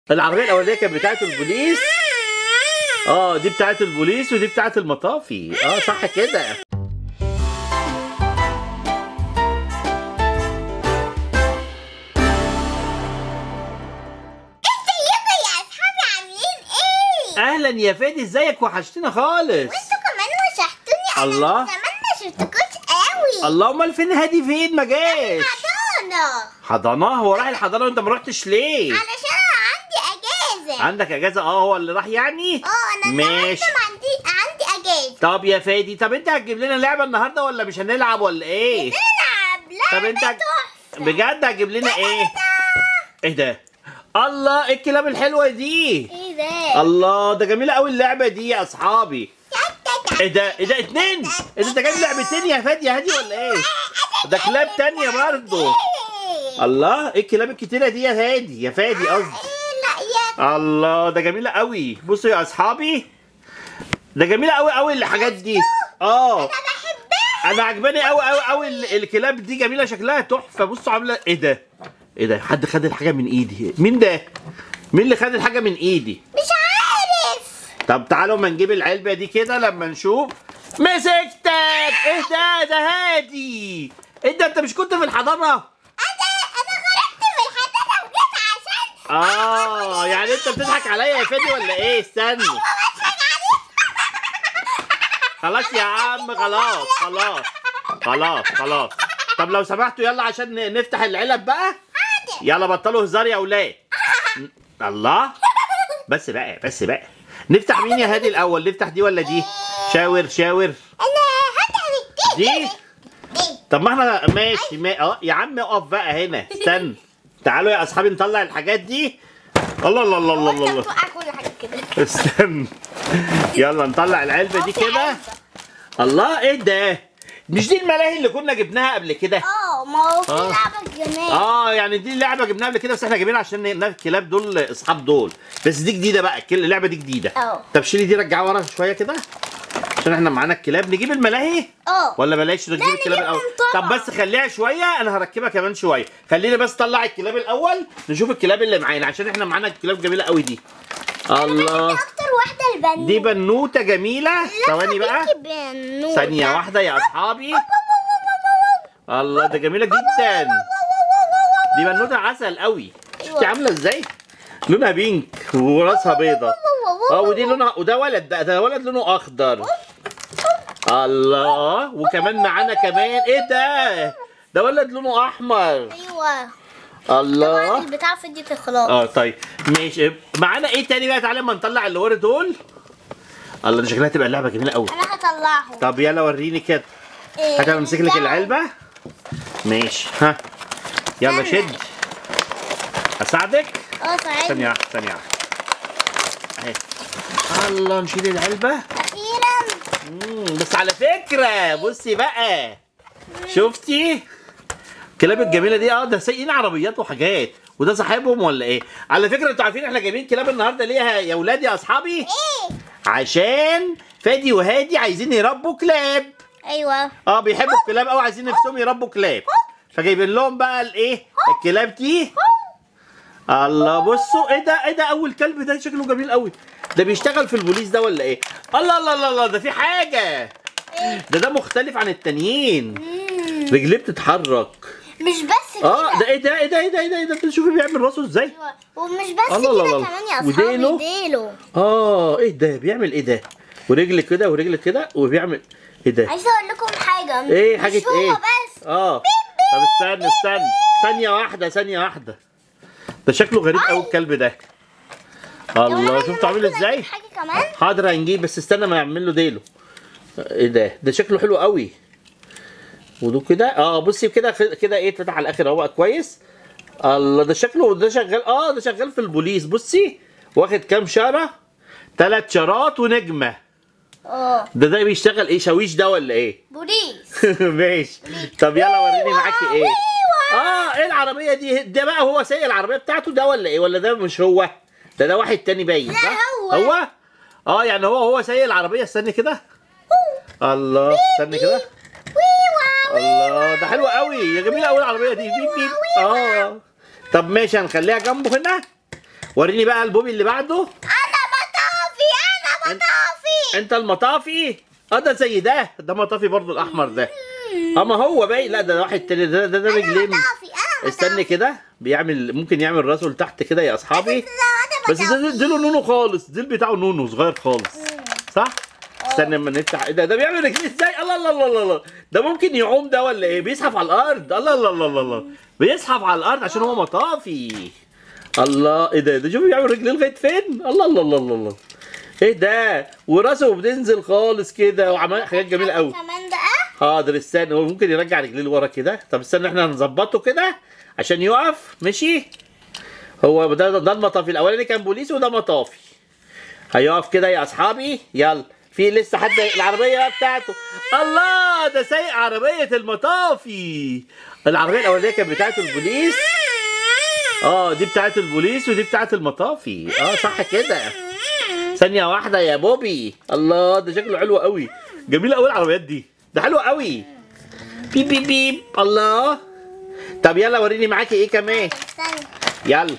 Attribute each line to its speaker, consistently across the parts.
Speaker 1: العربيه الاولانيه كانت بتاعه البوليس اه دي بتاعه البوليس ودي بتاعه المطافي اه صح كده
Speaker 2: ازيكم يا اصحابي عاملين ايه؟
Speaker 1: اهلا يا فادي ازيك وحشتنا خالص
Speaker 2: وانتوا كمان وشحتوني انا
Speaker 1: الله.
Speaker 2: من زمان ما شفتكوش قوي
Speaker 1: الله امال فين هادي فين ما جاش
Speaker 2: حضانة
Speaker 1: حضانه هو راح الحضانه وانت ما رحتش ليه
Speaker 2: علشان انا عندي اجازة
Speaker 1: عندك اجازه اه هو اللي راح يعني
Speaker 2: اه انا
Speaker 1: ماشي
Speaker 2: النهارده ما عندي عندي اجازة
Speaker 1: طب يا فادي طب انت هتجيب لنا لعبه النهارده ولا مش هنلعب ولا ايه
Speaker 2: نلعب
Speaker 1: طب
Speaker 2: لعبة
Speaker 1: انت
Speaker 2: تحفة
Speaker 1: بجد هتجيب لنا ايه ايه ده الله ايه الكلاب الحلوه دي
Speaker 2: ايه ده؟
Speaker 1: الله ده جميله قوي اللعبه دي يا اصحابي ايه ده ايه ده اتنين ايه ده انت جايب لعبتين يا فادي يا هادي ولا ايه ده كلاب تانية برضه الله ايه الكلاب الكتيره دي يا هادي يا فادي قصدي
Speaker 2: لا يا
Speaker 1: الله ده جميله قوي بصوا يا اصحابي ده جميله قوي قوي الحاجات دي اه
Speaker 2: انا بحبها
Speaker 1: انا عجباني قوي قوي قوي ال- الكلاب دي جميله شكلها تحفه بصوا عامله ايه ده ايه ده حد خد الحاجه من ايدي مين ده مين اللي خد الحاجه من ايدي
Speaker 2: مش عارف
Speaker 1: طب تعالوا ما نجيب العلبه دي كده لما نشوف مسكتك ايه ده ده هادي ايه ده انت مش كنت في الحضانه
Speaker 2: انا انا خرجت من الحضانة وجيت عشان
Speaker 1: اه يعني انت بتضحك عليا يا فادي ولا ايه استنى خلاص يا عم خلاص خلاص خلاص خلاص طب لو سمحتوا يلا عشان ن- نفتح العلب بقى يلا بطلوا هزار يا اولاد ن- الله بس بقى بس بقى نفتح مين يا هادي الاول نفتح دي ولا دي شاور شاور
Speaker 2: انا هتعمل
Speaker 1: دي
Speaker 2: دي
Speaker 1: طب ما احنا ماشي ما... اه يا عم اقف بقى هنا استنى تعالوا يا اصحابي نطلع الحاجات دي الله الله الله الله
Speaker 2: انت
Speaker 1: الله
Speaker 2: بتوقع كل حاجة كده
Speaker 1: استنى يلا نطلع العلبه دي كده الله ايه ده مش دي الملاهي اللي كنا جبناها قبل كده
Speaker 2: اه ما هو في
Speaker 1: آه.
Speaker 2: لعبة جمال
Speaker 1: اه يعني دي اللعبه جبناها قبل كده بس احنا جايبينها عشان ن- الكلاب دول اصحاب دول بس دي جديده بقى الكل- اللعبه دي جديده
Speaker 2: اه.
Speaker 1: طب شيلي دي رجعها ورا شويه كده عشان احنا معانا الكلاب نجيب الملاهي
Speaker 2: اه
Speaker 1: ولا بلاش نجيب
Speaker 2: لا،
Speaker 1: الكلاب الاول
Speaker 2: نجيبهم طبعا.
Speaker 1: طب بس خليها شويه انا هركبها كمان شويه خلينا بس طلع الكلاب الاول نشوف الكلاب اللي معانا عشان احنا معانا الكلاب جميله قوي دي الله
Speaker 2: اكتر واحدة البنوتة
Speaker 1: دي بنوته جميله ثواني بقى
Speaker 2: بنوتة
Speaker 1: ثانيه واحده يا اصحابي الله ده جميله جدا دي بنوته عسل قوي شفتي عامله ازاي لونها بينك وراسها بيضه اه ودي لونها وده ولد ده, ده ولد لونه اخضر الله وكمان معانا كمان ايه ده ده ولد لونه احمر
Speaker 2: ايوه طبعا
Speaker 1: الله
Speaker 2: البتاع في دي خلاص
Speaker 1: اه طيب ماشي معانا ايه تاني بقى تعالى اما نطلع اللي ورا دول الله دي شكلها تبقى اللعبه جميله قوي
Speaker 2: انا هطلعهم
Speaker 1: طب يلا وريني كده
Speaker 2: إيه،
Speaker 1: هات امسك لك
Speaker 2: ده-
Speaker 1: العلبه ماشي ها يلا
Speaker 2: استنى.
Speaker 1: شد اساعدك
Speaker 2: اه ساعدني
Speaker 1: ثانيه واحده ثانيه واحده اهي الله نشيل العلبه
Speaker 2: اخيرا
Speaker 1: مم، بس على فكره بصي بقى شفتي الكلاب الجميله دي اه ده سايقين عربيات وحاجات وده صاحبهم ولا ايه على فكره انتوا عارفين احنا جايبين كلاب النهارده ليه يا- يا ولاد يا اصحابي
Speaker 2: ايه
Speaker 1: عشان فادي وهادي عايزين يربوا كلاب
Speaker 2: ايوه
Speaker 1: اه بيحبوا الكلاب قوي عايزين نفسهم يربوا كلاب فجايبين لهم بقى الايه الكلاب دي الله بصوا ايه ده ايه ده اول كلب ده شكله جميل قوي ده بيشتغل في البوليس ده ولا ايه الله الله الله الله ده في حاجه ده ده مختلف عن التانيين
Speaker 2: مم.
Speaker 1: رجليه بتتحرك
Speaker 2: مش بس
Speaker 1: اه
Speaker 2: كده
Speaker 1: ده ايه ده ايه ده ايه ده ايه ده, إيه ده؟ انت شوفي بيعمل راسه ازاي
Speaker 2: ايوه ومش بس
Speaker 1: الله الله
Speaker 2: كده
Speaker 1: الله.
Speaker 2: كمان يا
Speaker 1: وديله؟
Speaker 2: اصحابي ديله
Speaker 1: اه ايه ده بيعمل ايه ده ورجل كده ورجل كده وبيعمل ايه ده
Speaker 2: عايزه اقول لكم حاجه
Speaker 1: ايه
Speaker 2: مش
Speaker 1: حاجه
Speaker 2: هو
Speaker 1: ايه
Speaker 2: بس
Speaker 1: اه طب استنى استنى ثانيه واحده ثانيه واحده ده شكله غريب قوي الكلب ده الله شفتوا عامل
Speaker 2: ممكن
Speaker 1: ازاي
Speaker 2: أجيب حاجه كمان
Speaker 1: حاضر هنجيب بس استنى ما يعمل له ديله ايه ده ده شكله حلو قوي ودو كده اه بصي كده كده ايه اتفتح على الاخر اهو بقى كويس الله ده شكله ده شغال اه ده شغال في البوليس بصي واخد كام شاره ثلاث شارات ونجمه
Speaker 2: اه
Speaker 1: ده ده بيشتغل ايه شاويش ده ولا ايه
Speaker 2: بوليس
Speaker 1: ماشي طب يلا وريني معاكي ايه اه ايه العربيه دي ده بقى هو سايق العربيه بتاعته ده ولا ايه ولا ده مش هو ده ده واحد تاني باين
Speaker 2: لا،
Speaker 1: صح؟
Speaker 2: هو.
Speaker 1: هو اه يعني هو هو سايق العربيه استني كده الله استني كده الله ده حلو قوي يا جميله قوي العربيه دي بيب بيب اه طب ماشي هنخليها جنبه هنا وريني بقى البوبي اللي بعده
Speaker 2: انا مطافي انا
Speaker 1: أنت-
Speaker 2: مطافي
Speaker 1: انت المطافي اه ده زي ده ده مطافي برضو الاحمر ده اما هو باين لا ده واحد تاني ده ده, ده
Speaker 2: انا
Speaker 1: رجلين
Speaker 2: مطافي انا
Speaker 1: استني كده بيعمل ممكن يعمل راسه لتحت كده يا اصحابي
Speaker 2: انا
Speaker 1: بس ده
Speaker 2: مطافي
Speaker 1: ديله نونو خالص ديل بتاعه نونو صغير خالص صح استنى اما نفتح ايه ده ده بيعمل رجليه ازاي الله الله الله الله الله ده ممكن يعوم ده ولا ايه بيزحف على الارض الله الله الله الله, الله. بيزحف على الارض عشان هو مطافي الله ايه ده ده شوف بيعمل رجليه لغايه فين الله الله الله الله, الله. ايه ده وراسه بتنزل خالص كده وعمل حاجات جميله قوي
Speaker 2: كمان بقى
Speaker 1: حاضر استنى هو ممكن يرجع رجليه لورا كده طب استنى احنا هنظبطه كده عشان يقف ماشي هو ده ده المطافي الاولاني كان بوليس وده مطافي هيقف كده يا اصحابي يلا في لسه حد العربيه بتاعته الله ده سايق عربيه المطافي العربيه الاولانيه كانت بتاعت البوليس اه دي بتاعت البوليس ودي بتاعت المطافي اه صح كده ثانية واحدة يا بوبي الله ده شكله حلو قوي جميلة قوي العربيات دي ده حلو قوي بيب بيب بيب الله طب يلا وريني معاكي ايه كمان
Speaker 2: استنى
Speaker 1: يلا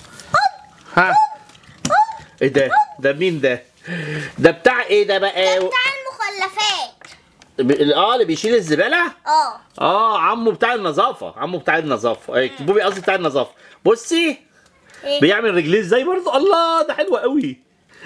Speaker 1: ها ايه ده ده مين ده ده بتاع ايه ده بقى
Speaker 2: بتاع المخلفات
Speaker 1: ب- اه اللي بيشيل الزبالة
Speaker 2: اه
Speaker 1: اه عمو بتاع النظافة عمو بتاع النظافة ايه بوبي قصدي بتاع النظافة بصي
Speaker 2: إيه؟
Speaker 1: بيعمل رجليه ازاي برضه الله ده حلو قوي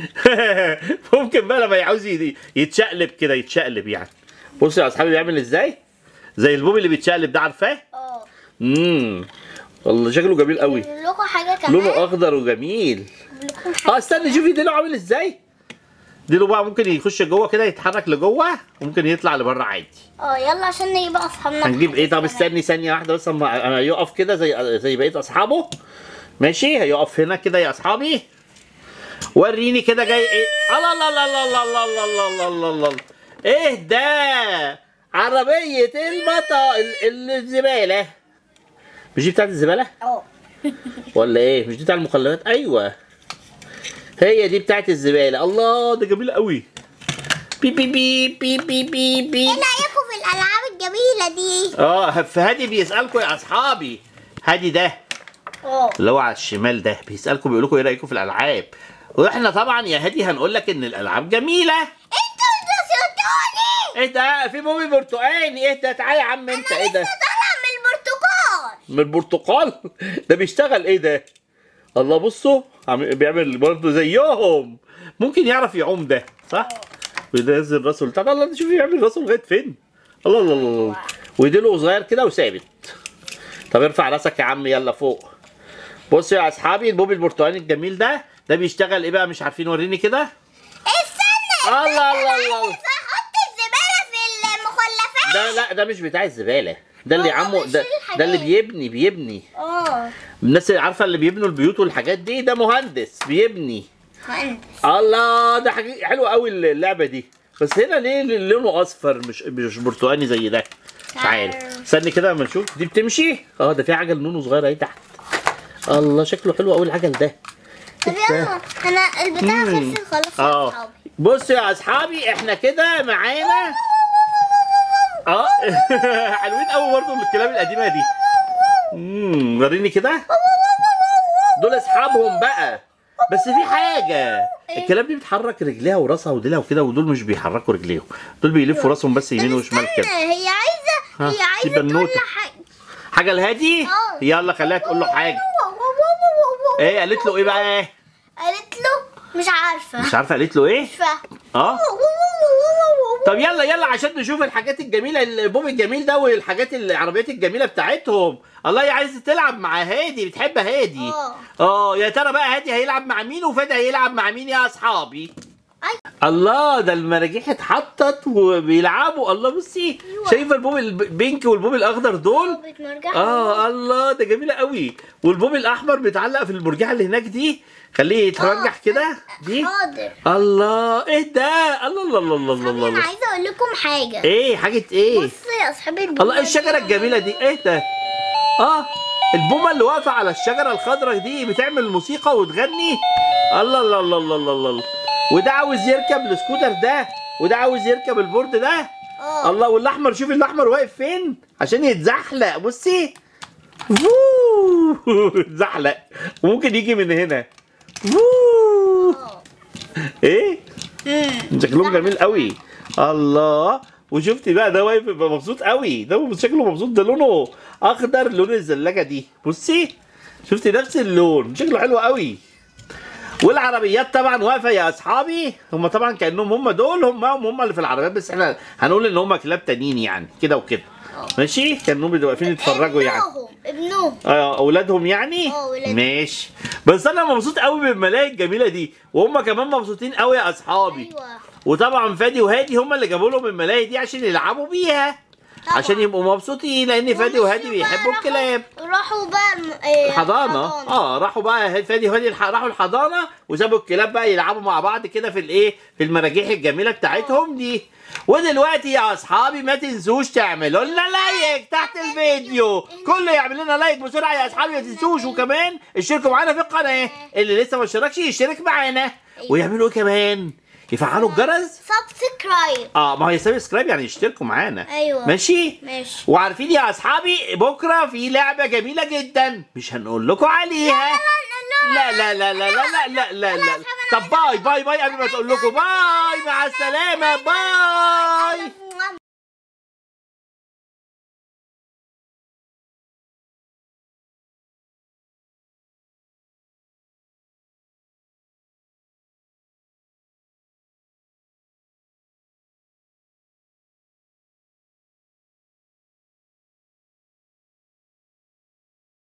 Speaker 1: ممكن بقى لما يعوز ي- يتشقلب كده يتشقلب يعني بصوا يا اصحابي بيعمل ازاي زي البوبي اللي بيتشقلب ده عارفاه
Speaker 2: اه
Speaker 1: امم والله شكله جميل قوي
Speaker 2: أقول لكم حاجه كمان
Speaker 1: لونه اخضر وجميل
Speaker 2: أقول لكم حاجه
Speaker 1: اه استنى شوفي ديله عامل ازاي ديله بقى ممكن يخش جوه كده يتحرك لجوه وممكن يطلع لبره عادي
Speaker 2: اه يلا عشان نجيب اصحابنا
Speaker 1: هنجيب ايه طب
Speaker 2: كمان.
Speaker 1: استني ثانيه واحده بس اما اما يقف كده زي زي بقيه اصحابه ماشي هيقف هنا كده يا اصحابي وريني كده جاي ايه الله الله الله الله الله الله الله الله الله الله الله ايه ده عربيه المطا ال- ال- الزباله مش دي بتاعت الزباله
Speaker 2: اه
Speaker 1: ولا ايه مش دي بتاع المخلفات ايوه هي دي بتاعت الزباله الله ده جميل قوي بي بي بي بي بي بي بي
Speaker 2: ايه رايكم في الالعاب الجميله دي
Speaker 1: اه فهادي بيسالكم يا اصحابي هادي ده
Speaker 2: اه
Speaker 1: اللي هو على الشمال ده بيسالكم بيقول لكم ايه رايكم في الالعاب واحنا طبعا يا هادي هنقول لك ان الالعاب جميله
Speaker 2: انتوا نسيتوني
Speaker 1: ايه ده في مومي برتقاني ايه ده تعالى يا عم انت ايه ده
Speaker 2: لسه طالع من البرتقال
Speaker 1: من البرتقال ده بيشتغل ايه ده الله بصوا عم- بيعمل برضه زيهم ممكن يعرف يعوم ده صح بينزل راسه لتحت الله شوف يعمل راسه لغايه فين الله الله الله الله ويديله صغير كده وثابت طب ارفع راسك يا عم يلا فوق بصوا يا اصحابي البوبي البرتقالي الجميل ده ده بيشتغل ايه بقى مش عارفين وريني كده
Speaker 2: استنى
Speaker 1: الله الله الله الله
Speaker 2: احط الزباله في المخلفات
Speaker 1: ده لا ده مش بتاع الزباله ده اللي
Speaker 2: هو
Speaker 1: عمو ده,
Speaker 2: بيشيل
Speaker 1: ده اللي
Speaker 2: حاجات.
Speaker 1: بيبني بيبني
Speaker 2: اه
Speaker 1: الناس اللي عارفه اللي بيبنوا البيوت والحاجات دي ده مهندس بيبني
Speaker 2: مهندس
Speaker 1: الله ده حاجه حلوه قوي اللعبه دي بس هنا ليه لونه اصفر مش مش برتقاني زي ده مش عارف استني كده اما نشوف دي بتمشي اه ده في عجل لونه صغير اهي تحت الله شكله حلو قوي العجل ده
Speaker 2: طب يلا انا البتاع
Speaker 1: مم.
Speaker 2: خلص خلاص يا
Speaker 1: اه
Speaker 2: اصحابي
Speaker 1: بصوا يا اصحابي احنا كده معانا اه حلوين قوي برضه من الكلاب القديمه دي امم وريني كده دول اصحابهم بقى بس في حاجه الكلاب دي بتحرك رجليها وراسها وديلها وكده ودول مش بيحركوا رجليهم دول بيلفوا راسهم بس يمين
Speaker 2: طب
Speaker 1: وشمال
Speaker 2: استنى،
Speaker 1: كده
Speaker 2: هي عايزه
Speaker 1: ها،
Speaker 2: هي
Speaker 1: دي
Speaker 2: عايزه تقول
Speaker 1: بنوتة.
Speaker 2: لي حاجه
Speaker 1: حاجه لهادي
Speaker 2: اه.
Speaker 1: يلا خليها تقول له حاجه ايه قالت له ايه بقى
Speaker 2: قالت له مش عارفه
Speaker 1: مش عارفه قالت له ايه
Speaker 2: مش فاهمه
Speaker 1: اه طب يلا يلا عشان نشوف الحاجات الجميله البوب الجميل ده والحاجات العربيات الجميله بتاعتهم الله هي عايزه تلعب مع هادي بتحب هادي
Speaker 2: اه.
Speaker 1: اه يا ترى بقى هادي هيلعب مع مين وفادي هيلعب مع مين يا اصحابي
Speaker 2: أي.
Speaker 1: الله ده المراجيح اتحطت وبيلعبوا الله بصي شايفه البوب البينك والبوب الاخضر دول
Speaker 2: بتمرجح
Speaker 1: اه الله ده جميله قوي والبوب الاحمر بيتعلق في المرجحه اللي هناك دي خليه يترجح كده دي
Speaker 2: حاضر
Speaker 1: الله ايه ده الله الله الله الله الله,
Speaker 2: انا
Speaker 1: الله.
Speaker 2: عايزه اقول لكم حاجه
Speaker 1: ايه حاجه ايه
Speaker 2: بصوا يا اصحابي البومة
Speaker 1: الله ايه الشجره
Speaker 2: دي.
Speaker 1: الجميله دي ايه ده اه البومه اللي واقفه على الشجره الخضراء دي بتعمل موسيقى وتغني الله الله الله الله الله, الله. وده عاوز يركب السكوتر ده وده عاوز يركب البورد ده
Speaker 2: اه
Speaker 1: الله والاحمر شوف الاحمر واقف فين عشان يتزحلق بصي فوو، اتزحلق وممكن يجي من هنا ووو.
Speaker 2: اه
Speaker 1: ايه
Speaker 2: امم
Speaker 1: شكلهم جميل قوي الله وشفتي بقى ده واقف يبقى مبسوط قوي ده شكله مبسوط ده لونه اخضر لون الزلاجه دي بصي شفتي نفس اللون شكله حلو قوي والعربيات طبعا واقفه يا اصحابي هم طبعا كانهم هم دول هم هم هم اللي في العربيات بس احنا هنقول ان هم كلاب تانيين يعني كده وكده ماشي كانوا بيبقوا واقفين يتفرجوا يعني
Speaker 2: ابنهم ابنهم
Speaker 1: آه، اولادهم يعني
Speaker 2: اه، ولادهم.
Speaker 1: ماشي بس انا مبسوط قوي بالملاهي الجميله دي وهم كمان مبسوطين قوي يا اصحابي
Speaker 2: ايوه
Speaker 1: وطبعا فادي وهادي هم اللي جابوا لهم الملاهي دي عشان يلعبوا بيها
Speaker 2: طبعا.
Speaker 1: عشان يبقوا مبسوطين لان فادي وهادي
Speaker 2: ومشوا بقى
Speaker 1: بيحبوا
Speaker 2: راحوا-
Speaker 1: الكلاب
Speaker 2: راحوا بقى الم- إيه،
Speaker 1: الحضانه
Speaker 2: الحضانة.
Speaker 1: اه راحوا بقى فادي وهادي الح- راحوا الحضانه وسابوا الكلاب بقى يلعبوا مع بعض كده في الايه في المراجيح الجميله بتاعتهم دي ودلوقتي يا اصحابي ما تنسوش تعملوا لنا لايك تحت الفيديو كله يعمل لنا لايك بسرعه يا اصحابي ما تنسوش وكمان اشتركوا معانا في القناه اللي لسه ما اشتركش يشترك معانا ويعملوا ايه كمان يفعلوا الجرس
Speaker 2: سبسكرايب
Speaker 1: اه ما هي سبسكرايب يعني يشتركوا معانا
Speaker 2: أيوة.
Speaker 1: ماشي
Speaker 2: ماشي
Speaker 1: وعارفين يا اصحابي بكره في لعبه جميله جدا مش هنقول لكم عليها لا لا لا لا لا لا لا لا لا طب باي باي باي قبل ما تقول لكم باي مع السلامه باي